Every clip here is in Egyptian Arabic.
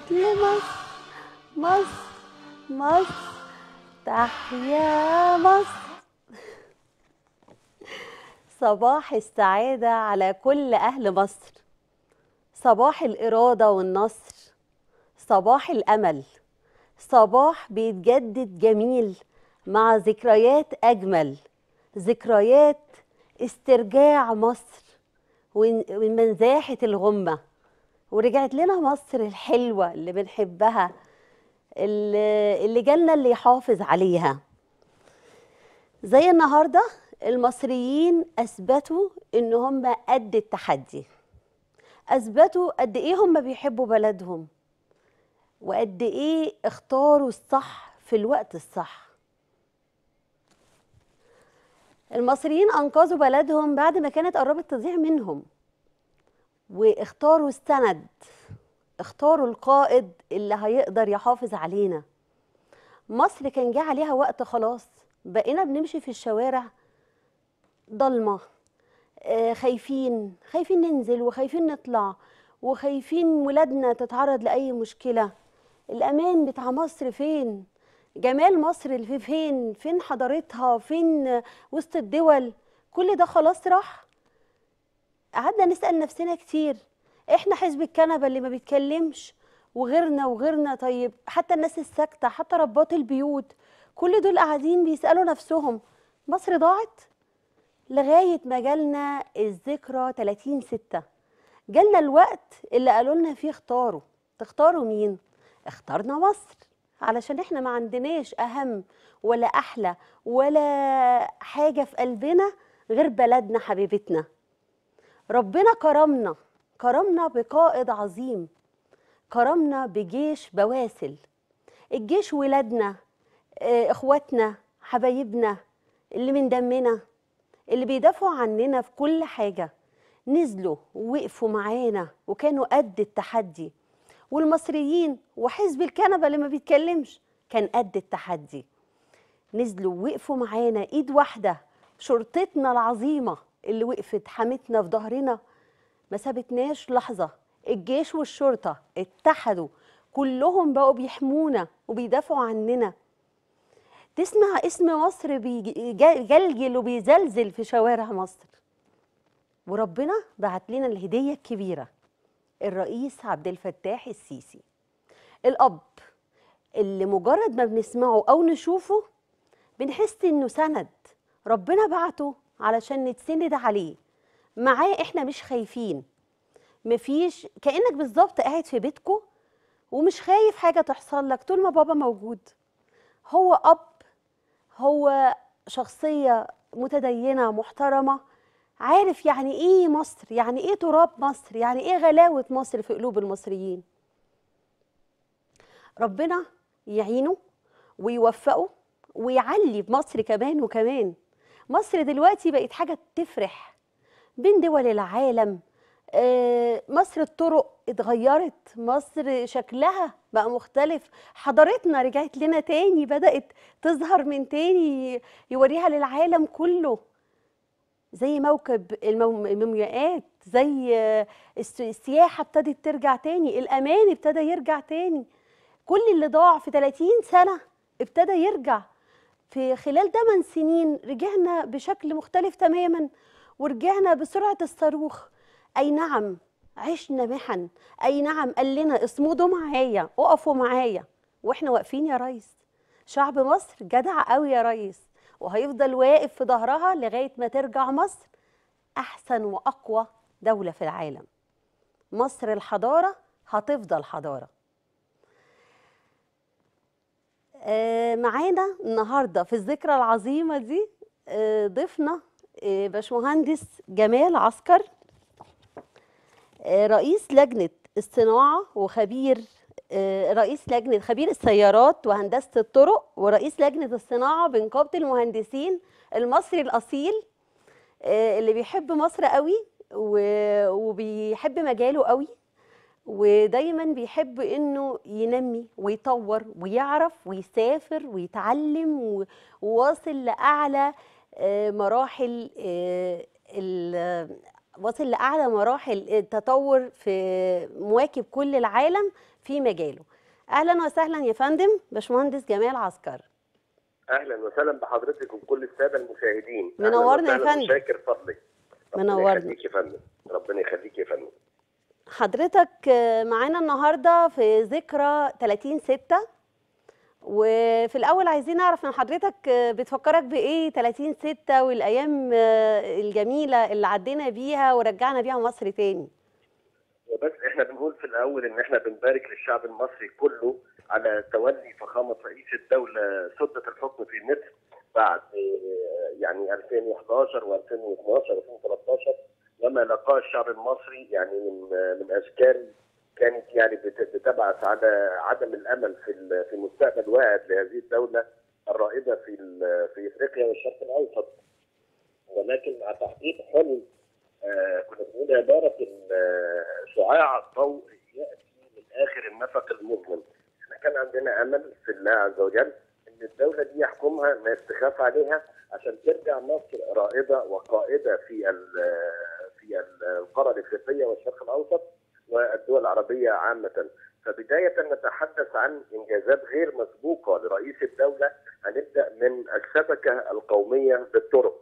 لمصر مصر مصر تحيا مصر صباح السعادة على كل أهل مصر صباح الإرادة والنصر صباح الأمل صباح بيتجدد جميل مع ذكريات أجمل ذكريات استرجاع مصر ومن من منزاحة الغمة ورجعت لنا مصر الحلوة اللي بنحبها اللي اللي جالنا اللي يحافظ عليها زي النهارده المصريين اثبتوا ان هم قد التحدي اثبتوا قد ايه هم بيحبوا بلدهم وقد ايه اختاروا الصح في الوقت الصح المصريين انقذوا بلدهم بعد ما كانت قربت تضيع منهم واختاروا السند اختاروا القائد اللي هيقدر يحافظ علينا مصر كان جه عليها وقت خلاص بقينا بنمشي في الشوارع ضلمه آه، خايفين خايفين ننزل وخايفين نطلع وخايفين ولادنا تتعرض لأي مشكلة الأمان بتاع مصر فين جمال مصر اللي في فين فين حضارتها فين آه، وسط الدول كل ده خلاص راح قعدنا نسأل نفسنا كتير احنا حزب الكنبة اللي ما بيتكلمش وغيرنا وغيرنا طيب حتى الناس الساكتة حتى ربات البيوت كل دول قاعدين بيسألوا نفسهم مصر ضاعت لغاية ما جالنا الذكرى 30 ستة جالنا الوقت اللي قالوا لنا فيه اختاروا تختاروا مين؟ اخترنا مصر علشان احنا ما عندناش أهم ولا أحلى ولا حاجة في قلبنا غير بلدنا حبيبتنا ربنا كرمنا كرمنا بقائد عظيم كرمنا بجيش بواسل الجيش ولادنا آه، اخواتنا حبايبنا اللي من دمنا اللي بيدافعوا عننا في كل حاجة نزلوا ووقفوا معانا وكانوا قد التحدي والمصريين وحزب الكنبة اللي ما بيتكلمش كان قد التحدي نزلوا ووقفوا معانا ايد واحدة شرطتنا العظيمة اللي وقفت حمتنا في ظهرنا ما سابتناش لحظة الجيش والشرطة اتحدوا كلهم بقوا بيحمونا وبيدافعوا عننا تسمع اسم مصر بيجلجل وبيزلزل في شوارع مصر وربنا بعت لنا الهدية الكبيرة الرئيس عبد الفتاح السيسي الأب اللي مجرد ما بنسمعه أو نشوفه بنحس إنه سند ربنا بعته علشان نتسند عليه معاه إحنا مش خايفين مفيش كأنك بالظبط قاعد في بيتكو ومش خايف حاجة تحصل لك طول ما بابا موجود هو أب هو شخصية متدينة محترمة عارف يعني ايه مصر يعني ايه تراب مصر يعني ايه غلاوة مصر في قلوب المصريين ربنا يعينه ويوفقه ويعلي بمصر كمان وكمان مصر دلوقتي بقت حاجة تفرح بين دول العالم آه، مصر الطرق اتغيرت مصر شكلها بقى مختلف حضارتنا رجعت لنا تاني بدأت تظهر من تاني يوريها للعالم كله زي موكب المو- المومياءات زي آه، الس- السياحة ابتدت ترجع تاني الأمان ابتدى يرجع تاني كل اللي ضاع في 30 سنة ابتدى يرجع في خلال 8 سنين رجعنا بشكل مختلف تماما ورجعنا بسرعة الصاروخ أي نعم عشنا محن أي نعم قال لنا اصمدوا معايا اقفوا معايا واحنا واقفين يا ريس شعب مصر جدع قوي يا ريس وهيفضل واقف في ظهرها لغاية ما ترجع مصر أحسن وأقوى دولة في العالم مصر الحضارة هتفضل حضارة آه، معانا النهارده في الذكرى العظيمه دي آه، ضيفنا آه، باشمهندس جمال عسكر آه، رئيس لجنه الصناعه وخبير آه، رئيس لجنه خبير السيارات وهندسه الطرق ورئيس لجنه الصناعه بنقابه المهندسين المصري الاصيل آه، اللي بيحب مصر قوي و- وبيحب مجاله قوي ودايما بيحب انه ينمي ويطور ويعرف ويسافر ويتعلم و- وواصل لاعلى آه، مراحل آه، ال- واصل لاعلى مراحل التطور في مواكب كل العالم في مجاله اهلا وسهلا يا فندم باشمهندس جمال عسكر اهلا وسهلا بحضرتك وكل الساده المشاهدين منورنا يا أهلاً وسهلاً فندم. وشاكر فضلك ربنا منورنا. يخليك يا فندم ربنا يخليك يا فندم حضرتك آه، معانا النهارده في ذكرى 30 6 وفي الاول عايزين نعرف من حضرتك آه، بتفكرك بايه 30 6 والايام آه، الجميله اللي عدينا بيها ورجعنا بيها مصر تاني وبس احنا بنقول في الاول ان احنا بنبارك للشعب المصري كله على تولي فخامه رئيس الدوله سده الحكم في مصر بعد آه، يعني 2011 و2012 و2013 وما لقاه الشعب المصري يعني من آه، من اشكال كانت يعني بت- بتبعث على عدم الامل في ال- في مستقبل واعد لهذه الدوله الرائده في ال- في افريقيا والشرق الاوسط ولكن مع تحقيق حلم آه، كنا بنقول عباره ال- آه، شعاع الضوء ياتي من اخر النفق المظلم. احنا كان عندنا امل في الله عز وجل ان الدوله دي يحكمها ما يستخاف عليها عشان ترجع مصر رائده وقائده في ال- آه، في ال- القاره الافريقيه والشرق الاوسط والدول العربيه عامه. فبدايه نتحدث عن انجازات غير مسبوقه لرئيس الدوله هنبدا من الشبكه القوميه بالطرق.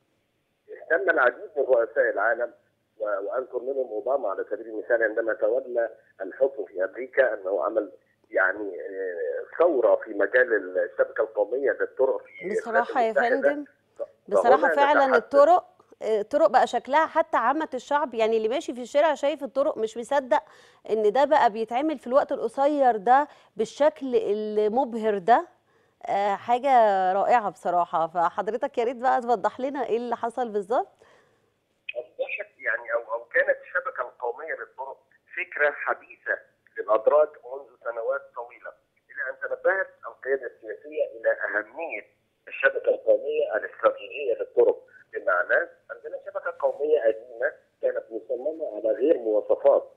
اهتم العديد من رؤساء العالم و- واذكر منهم اوباما على سبيل المثال عندما تولى الحكم في امريكا انه عمل يعني آه، ثوره في مجال الشبكه القوميه للطرق في بصراحه يا الولايات المتحدة. فندم فهنا بصراحة فعلا نتحدث- الطرق الطرق بقى شكلها حتى عامة الشعب يعني اللي ماشي في الشارع شايف الطرق مش مصدق ان ده بقى بيتعمل في الوقت القصير ده بالشكل المبهر ده آه، حاجة رائعة بصراحة فحضرتك يا ريت بقى توضح لنا ايه اللي حصل بالظبط اصبحت يعني او او كانت الشبكه القوميه للطرق فكره حديثه للادراج منذ سنوات طويله الى ان تنبهت القياده السياسيه الى اهميه الشبكه القوميه الاستراتيجيه للطرق بمعنى عندنا شبكه قوميه قديمه كانت مصممه على غير مواصفات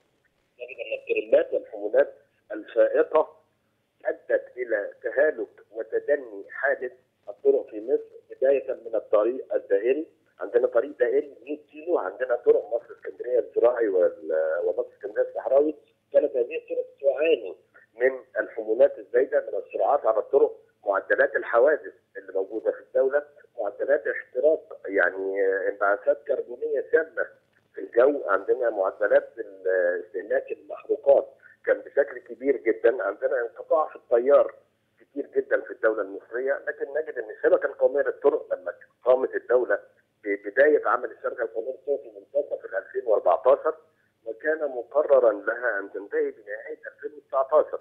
نجد ان الترمات والحمولات الفائقه ادت الى تهالك وتدني حاله الطرق في مصر بدايه من الطريق الدائري عندنا طريق دائري 100 كيلو عندنا طرق مصر اسكندريه الزراعي وال- ومصر اسكندريه الصحراوي كانت هذه الطرق تعاني من الحمولات الزايده من السرعات على الطرق معدلات الحوادث اللي موجوده في الدوله معدلات احتراق يعني آه، انبعاثات كربونيه سامه في الجو عندنا معدلات ال- استهلاك المحروقات كان بشكل كبير جدا عندنا انقطاع في التيار كتير جدا في الدوله المصريه لكن نجد ان الشبكه القوميه للطرق لما قامت الدوله ببدايه عمل الشبكه القوميه للطرق في منتصف ال 2014 وكان مقررا لها ان تنتهي بنهايه 2019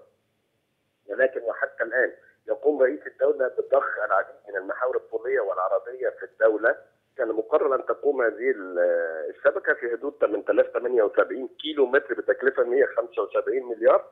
ولكن وحتى الان يقوم رئيس الدوله بضخ العديد من المحاور الطوليه والعرضيه في الدوله كان مقرر ان تقوم هذه ال- الشبكه في حدود 8078 كيلو متر بتكلفه 175 مليار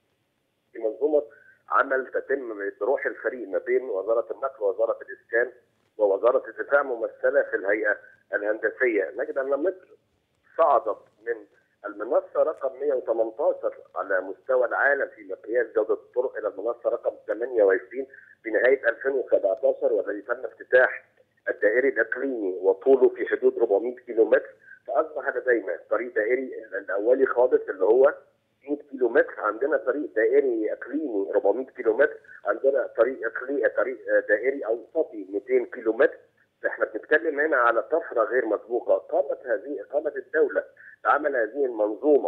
في منظومه عمل تتم بروح الفريق ما بين وزاره النقل ووزاره الاسكان ووزاره الدفاع ممثله في الهيئه الهندسيه نجد ان مصر صعدت من المنصه رقم 118 على مستوى العالم في مقياس جوده الطرق الى المنصه رقم 28 في نهايه 2017 والذي تم افتتاح الدائري الاقليمي وطوله في حدود 400 كيلو متر فاصبح لدينا طريق دائري الاولي خالص اللي هو 100 كيلو متر عندنا طريق دائري اقليمي 400 كيلو متر عندنا طريق اقليمي طريق دائري اوسطي 200 كيلو متر احنا بنتكلم هنا على طفره غير مسبوقه قامت هذه قامت الدوله بعمل هذه المنظومه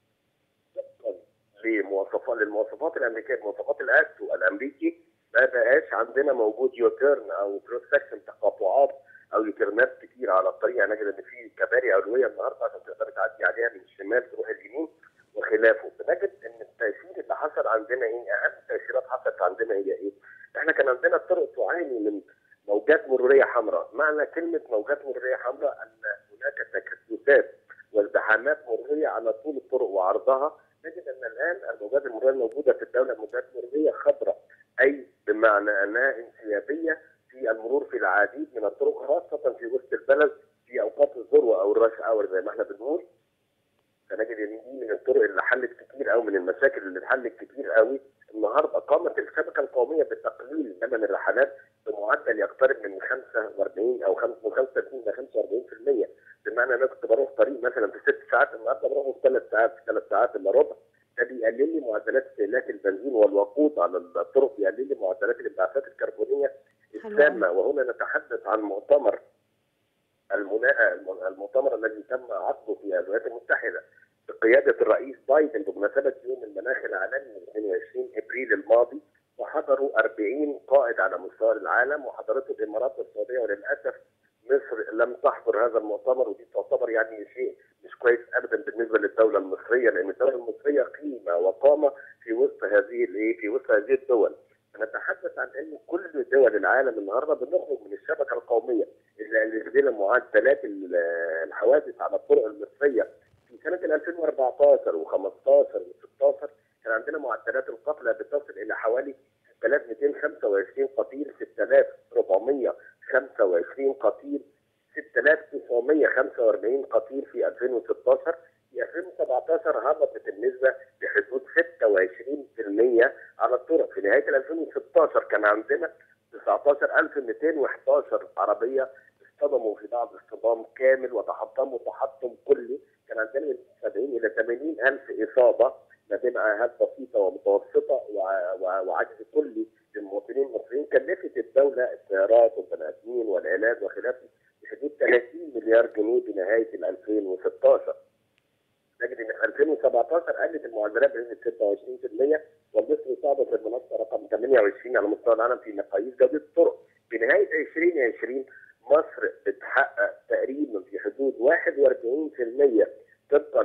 طبقا لمواصفات للمواصفات الامريكيه مواصفات الاكتو الامريكي ما بقاش عندنا موجود يوتيرن او كروس سكشن تقاطعات او يوتيرنات كتير على الطريق يعني نجد ان في كباري علويه النهارده عشان تقدر تعدي عليها من الشمال تروح اليمين وخلافه بنجد ان التاثير اللي حصل عندنا ايه اهم تاثيرات حصلت عندنا هي ايه؟ احنا كان عندنا الطرق تعاني من موجات مروريه حمراء، معنى كلمه موجات مروريه حمراء ان هناك تكدسات وازدحامات مروريه على طول الطرق وعرضها، نجد ان الان الموجات المروريه الموجوده في الدوله موجات مروريه خضراء، اي بمعنى انها انسيابيه في المرور في العديد من الطرق خاصه في وسط البلد في اوقات الذروه او الراش اور زي ما احنا بنقول فنجد ان دي من الطرق اللي حلت كتير قوي من المشاكل اللي اتحلت كتير قوي النهارده قامت الشبكه القوميه بتقليل ثمن الرحلات بمعدل يقترب من 45 او خمس- من 35 ل 45% بمعنى انا كنت بروح طريق مثلا في ست ساعات النهارده بروحه في ثلاث ساعات في ثلاث ساعات الا ربع ده ده بيقلل لي معدلات استهلاك البنزين والوقود على الطرق بيقلل لي معدلات الانبعاثات الكربونيه حلو السامه وهنا نتحدث عن مؤتمر المنا... المؤتمر الذي تم عقده في الولايات المتحده بقياده الرئيس بايدن بمناسبه يوم المناخ العالمي 22 ابريل الماضي وحضروا 40 قائد على مستوى العالم وحضرته الامارات والسعوديه وللاسف مصر لم تحضر هذا المؤتمر ودي تعتبر يعني شيء مش كويس ابدا بالنسبه للدوله المصريه لان الدوله المصريه قيمه وقامه في وسط هذه الايه في وسط هذه الدول نتحدث عن ان كل دول العالم النهارده بنخرج من الشبكه القوميه اللي لدينا معدلات الحوادث على الطرق المصريه في سنه 2014 و15 و16 كان عندنا معدلات القتلى بتصل الى حوالي 6225 قتيل 6425 قتيل 6945 قتيل في 2016 في 2017 هبطت النسبه بحدود 26% على الطرق في نهايه 2016 كان عندنا 19211 عربيه اصطدموا في بعض اصطدام كامل وتحطموا تحطم كلي كان عندنا من 70 الى 80 الف اصابه ما بين عاهات بسيطه ومتوسطه وعجز كلي للمواطنين المصريين كلفت الدوله السيارات والبني ادمين والعلاج وخلافه بحدود 30 مليار جنيه بنهايه 2016 نجد ان في 2017 قلت المعدلات بنسبه 26% ومصر صعدت المنصه رقم 28 على مستوى العالم في مقاييس جوده الطرق بنهايه 2020 مصر بتحقق تقريبا في حدود 41% طبقا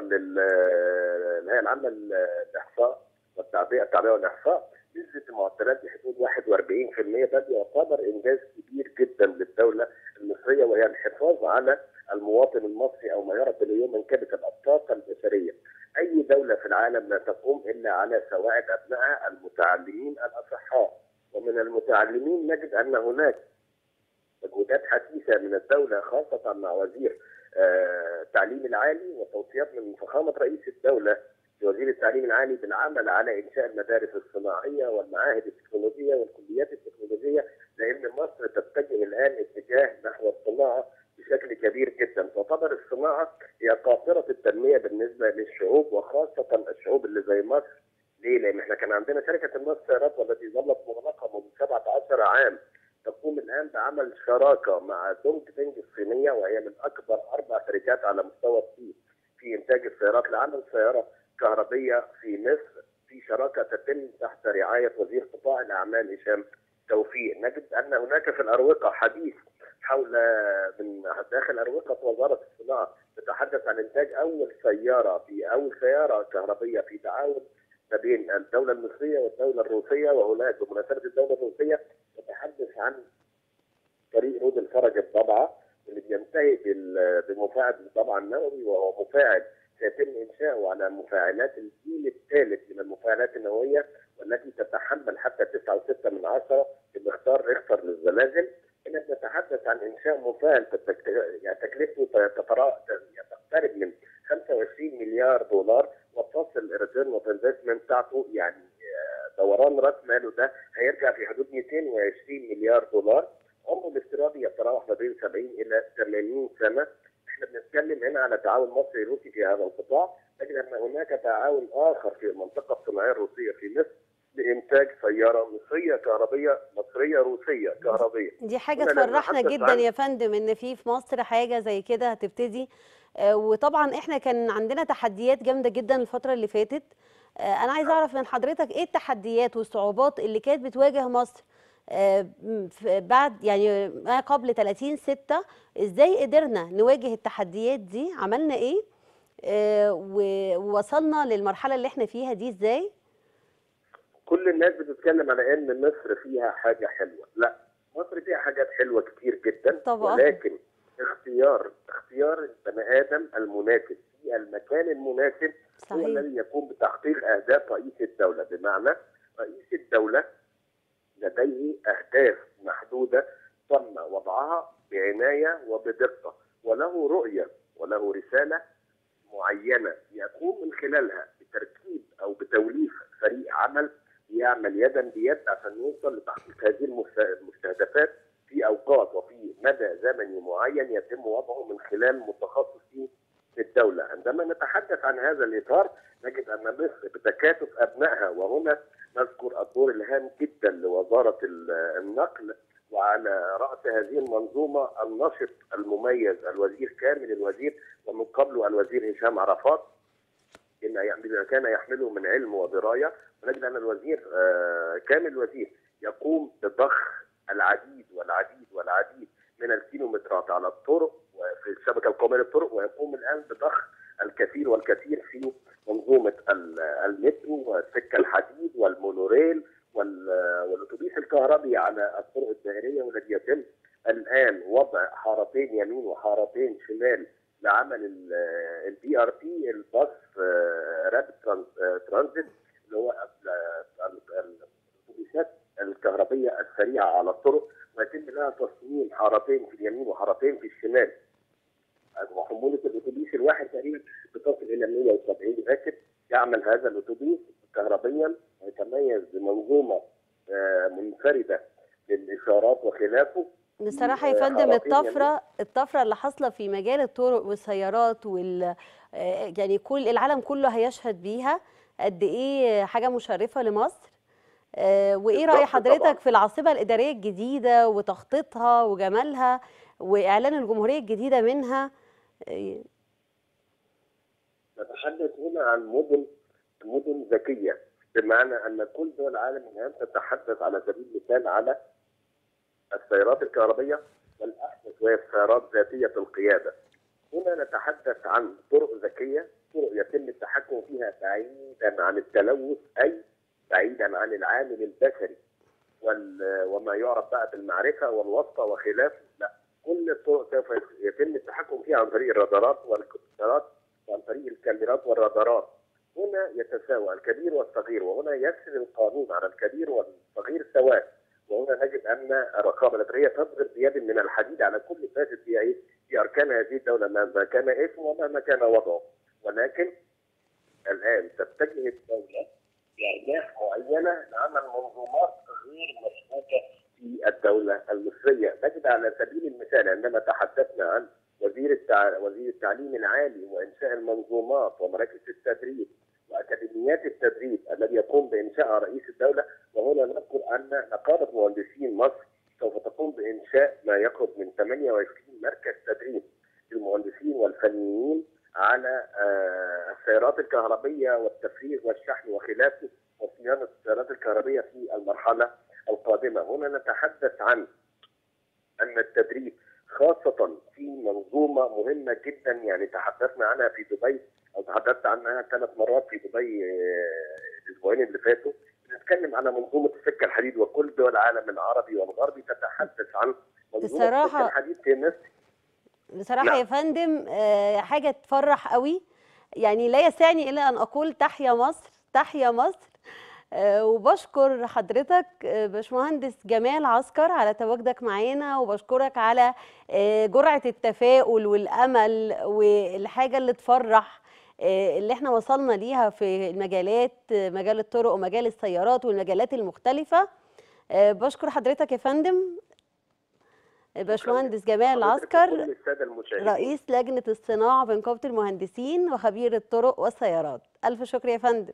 للهيئه العامه للاحصاء والتعبئه التعبئه والاحصاء نسبه المعدلات بحدود 41% ده يعتبر انجاز كبير جدا للدوله المصريه وهي الحفاظ على المواطن المصري او ما يعرف باليوم من كبت الطاقه البشريه. اي دوله في العالم لا تقوم الا على سواعد ابنائها المتعلمين الاصحاء ومن المتعلمين نجد ان هناك مجهودات حديثه من الدوله خاصه مع وزير التعليم العالي وتوصيات من فخامه رئيس الدوله لوزير التعليم العالي بالعمل على انشاء المدارس الصناعيه والمعاهد التكنولوجيه والكليات التكنولوجيه لان مصر تتجه الان اتجاه نحو الصناعه بشكل كبير جدا تعتبر الصناعه هي قاطره التنميه بالنسبه للشعوب وخاصه الشعوب اللي زي مصر ليه؟ لان احنا كان عندنا شركه النصر السيارات والتي ظلت مغلقه منذ 17 عام تقوم الان بعمل شراكه مع دونج بينج الصينيه وهي من اكبر اربع شركات على مستوى الصين في انتاج السيارات لعمل سياره كهربيه في مصر في شراكه تتم تحت رعايه وزير قطاع الاعمال هشام توفيق نجد ان هناك في الاروقه حديث حول من داخل اروقه وزاره الصناعه تتحدث عن انتاج اول سياره في اول سياره كهربيه في تعاون ما بين الدوله المصريه والدوله الروسيه وهناك بمناسبه الدوله الروسيه تتحدث عن طريق رود الفرج الضبعه اللي بينتهي بمفاعل الضبعه النووي وهو مفاعل سيتم انشاؤه على مفاعلات الجيل الثالث من المفاعلات النوويه والتي تتحمل حتى 9.6 من عشرة بمختار ريختر للزلازل هنا بنتحدث عن انشاء مفاعل يعني تكلفته تقترب من 25 مليار دولار وتصل الريتيرن اوف انفستمنت بتاعته يعني دوران راس ماله ده هيرجع في حدود 220 مليار دولار عمره الافتراضي يتراوح ما بين 70 الى 80 سنه احنا بنتكلم هنا على تعاون مصري روسي في هذا القطاع لكن ان هناك تعاون اخر في المنطقه الصناعيه الروسيه في مصر لانتاج سياره مصريه كهربيه مصريه روسيه كهربيه دي حاجه تفرحنا جدا يا فندم ان في في مصر حاجه زي كده هتبتدي وطبعا احنا كان عندنا تحديات جامده جدا الفتره اللي فاتت انا عايزه اعرف من حضرتك ايه التحديات والصعوبات اللي كانت بتواجه مصر بعد يعني ما قبل 30 6 ازاي قدرنا نواجه التحديات دي عملنا ايه ووصلنا للمرحله اللي احنا فيها دي ازاي كل الناس بتتكلم على ان مصر فيها حاجه حلوه لا مصر فيها حاجات حلوه كتير جدا طبعا. ولكن اختيار اختيار البني ادم المناسب في المكان المناسب هو صحيح الذي يقوم بتحقيق اهداف رئيس الدوله بمعنى رئيس الدوله لديه اهداف محدوده تم وضعها بعنايه وبدقه وله رؤيه وله رساله معينه يقوم من خلالها بتركيب او بتوليف فريق عمل يعمل يدا بيد عشان يوصل لتحقيق هذه المستهدفات في اوقات وفي مدى زمني معين يتم وضعه من خلال متخصصين في الدوله، عندما نتحدث عن هذا الاطار نجد ان مصر بتكاد هنا نذكر الدور الهام جدا لوزاره ال- النقل وعلى راس هذه المنظومه النشط المميز الوزير كامل الوزير ومن قبله الوزير هشام عرفات إن يعني كان يحمله من علم ودرايه ونجد ان الوزير آه، كامل الوزير يقوم بضخ العديد والعديد والعديد من الكيلومترات على الطرق وفي الشبكه القوميه للطرق ويقوم الان بضخ الكثير والكثير في منظومه ال- المترو والسكه الحديد والمونوريل وال- والاتوبيس الكهربي على الطرق الدائريه والذي يتم الان وضع حارتين يمين وحارتين شمال لعمل البي ار بي الباص رابid ترانزيت اللي هو ال- ال- ال- الاتوبيسات الكهربيه السريعه على الطرق ويتم لها تصميم حارتين في اليمين وحارتين في الشمال وحموله الاتوبيس الواحد تقريبا بتصل الى 170 راكب يعمل هذا الاتوبيس كهربيا ويتميز بمنظومه آه، منفرده للاشارات وخلافه بصراحة يا آه، فندم حارتين الطفرة الطفرة اللي حاصلة في مجال الطرق والسيارات وال آه، يعني كل العالم كله هيشهد بيها قد ايه حاجة مشرفة لمصر آه، وايه رأي بالظبط طبعاً. حضرتك في العاصمة الإدارية الجديدة وتخطيطها وجمالها وإعلان الجمهورية الجديدة منها آه، نتحدث هنا عن مدن مدن ذكيه بمعنى ان كل دول العالم الان تتحدث على سبيل المثال على السيارات الكهربيه والاحدث وهي السيارات ذاتيه القياده. هنا نتحدث عن طرق ذكيه، طرق يتم التحكم فيها بعيدا عن التلوث اي بعيدا عن العامل البشري وال- وما يعرف بقى بالمعرفه والواسطه وخلافه، لا كل الطرق سوف يتم التحكم فيها عن طريق الرادارات والكمبيوترات وعن طريق الكاميرات والرادارات. هنا يتساوى الكبير والصغير وهنا يسري القانون على الكبير والصغير سواء وهنا نجد ان الرقابه الاداريه تضرب بيد من الحديد على كل فاسد في ايه؟ في اركان هذه الدوله مهما كان اسمه ومهما كان وضعه ولكن الان تتجه الدوله باهداف معينه لعمل منظومات غير مسبوقه في الدوله المصريه، نجد على سبيل المثال عندما تحدثنا عن وزير التع... وزير التعليم العالي وانشاء المنظومات ومراكز التدريب واكاديميات التدريب الذي يقوم بانشائها رئيس الدوله وهنا نذكر ان نقابه مهندسين مصر سوف تقوم بانشاء ما يقرب من 28 مركز تدريب للمهندسين والفنيين على آه، السيارات الكهربيه والتفريغ والشحن وخلافه وصيانه السيارات الكهربيه في المرحله القادمه، هنا نتحدث عن ان التدريب خاصه في منظومه مهمه جدا يعني تحدثنا عنها في دبي او تحدثت عنها ثلاث مرات في دبي آه، الاسبوعين اللي فاتوا بنتكلم على منظومه السكه الحديد وكل دول العالم العربي والغربي تتحدث عن منظومه بصراحة- السكه الحديد في مصر بصراحة نعم. يا فندم آه، حاجة تفرح قوي يعني لا يسعني إلا أن أقول تحيا مصر تحيا مصر آه، وبشكر حضرتك آه، باشمهندس جمال عسكر على تواجدك معانا وبشكرك على آه، جرعة التفاؤل والأمل والحاجة اللي تفرح آه، اللي احنا وصلنا ليها في المجالات آه، مجال الطرق ومجال السيارات والمجالات المختلفة آه، بشكر حضرتك يا فندم باشمهندس جمال حضرتك عسكر وكل الساده المشاهدين رئيس لجنة الصناعة بنقابة المهندسين وخبير الطرق والسيارات ألف شكر يا فندم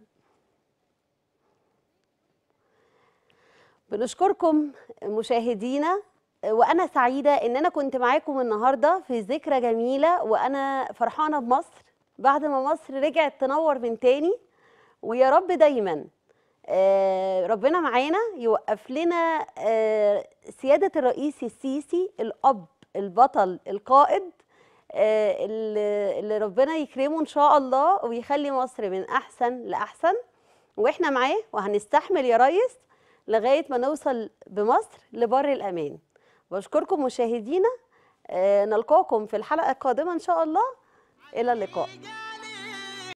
بنشكركم مشاهدينا وأنا سعيدة إن أنا كنت معاكم النهاردة في ذكرى جميلة وأنا فرحانة بمصر بعد ما مصر رجعت تنور من تاني ويا رب دايما آه، ربنا معانا يوقف لنا آه، سيادة الرئيس السيسي الأب البطل القائد آه، اللي اللي ربنا يكرمه إن شاء الله ويخلي مصر من أحسن لأحسن وإحنا معاه وهنستحمل يا ريس لغاية ما نوصل بمصر لبر الأمان بشكركم مشاهدينا آه، نلقاكم في الحلقة القادمة إن شاء الله إلى اللقاء